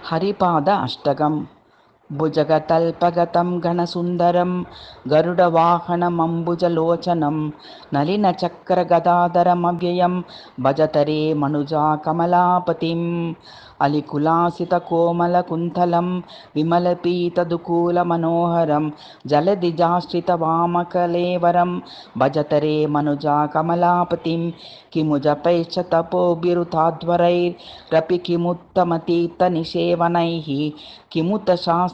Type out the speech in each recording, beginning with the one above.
హరిపాద అష్టకం భుజగతల్పగతం ఘనసుందరం గరుడవాహనమంబుజలోచనం నలినచక్రగదాధరమవ్యయం భజతరే మనుజా కమలాపతిం అలికులాసితకోమలకుంతలం విమలపీతదుకూలమనోహరం జలధిజాశ్రితవామకలేవరం భజతరే మనుజా కమలాపతిం కిముజపైశ్చ తపోభిరుతాధ్వరైరపి కిముత్తమతీర్థనిషేవనైः కిముత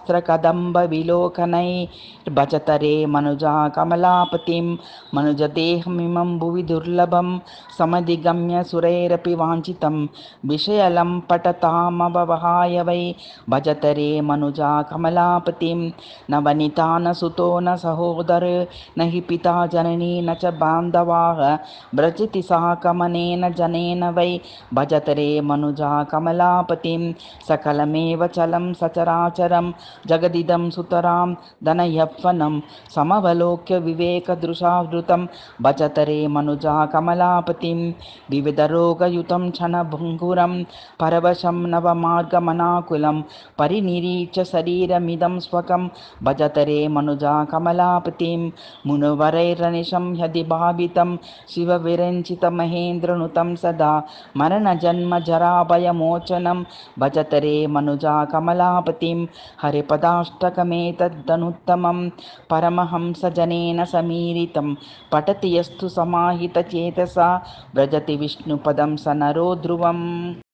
శాస్త్రకదంబవిలోకనైర్భజతరే మనుజా కమలాపతిం మనుజదేహమిమం భువి దుర్లభం సమధిగమ్య సురైరపి వాంఛితం విషయలం పఠతామవహాయ వై భజతరే మనుజా కమలాపతిం నవనితానసుతో న సహోదర నహి పితా జననీ న చ బాంధవాः వ్రజతి సాకమనేన జనేన వై భజతరే మనుజా కమలాపతిం సకలమేవ చలం సచరాచరం జగదిదం సుతరాం ధనయవ్వనం సమవలోక్య వివేకదృశావృతం భజతరే మనుజా కమలాపతిం వివిధరోగయుతం క్షణభంగురం పరవశం నవమార్గమనాకులం పరినిరీచ్య శరీరమిదం స్వకం భజతరే మనుజా కమలాపతిం మునువరైరనిశం హ్యది భావితం శివ విరంచిత మహేంద్రనుతం సదా మరణ జన్మ జరాభయమోచనం భజతరే మనుజా కమలాపతిం హరిపదాష్టకమేతద్దనుత్తమం పరమహంసజనేన సమీరితం పఠతి యస్తు సమాహితచేతసా వ్రజతి విష్ణుపదం స నరో ధ్రువం